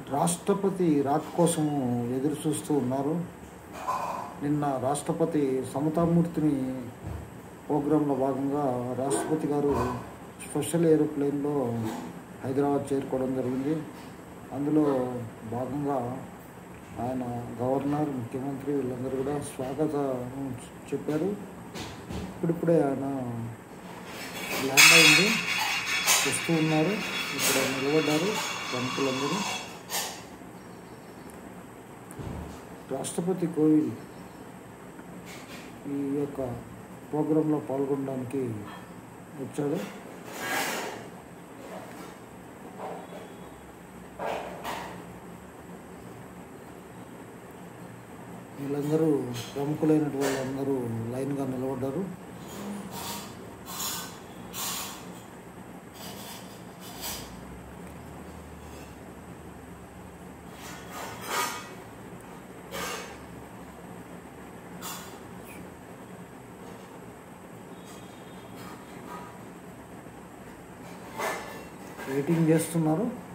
రాష్ట్రపతి రాక కోసం ఎదురు చూస్తూ ఉన్నారు నిన్న రాష్ట్రపతి సమతామూర్తిని ప్రోగ్రాంలో భాగంగా రాష్ట్రపతి గారు స్పెషల్ ఏరోప్లేన్లో హైదరాబాద్ చేరుకోవడం జరిగింది అందులో భాగంగా ఆయన గవర్నర్ ముఖ్యమంత్రి వీళ్ళందరూ కూడా స్వాగతం చెప్పారు ఇప్పుడిప్పుడే ఆయన ల్యాండ్ అయింది వస్తూ ఉన్నారు ఇక్కడ నిలబడ్డారు ప్రముఖులందరూ రాష్ట్రపతి కోవిల్ ఈ యొక్క ప్రోగ్రాంలో పాల్గొనడానికి వచ్చాడు వీళ్ళందరూ ప్రముఖులైనటువంటి వాళ్ళందరూ లైన్గా నిలబడ్డారు వెయిటింగ్ చేస్తున్నారు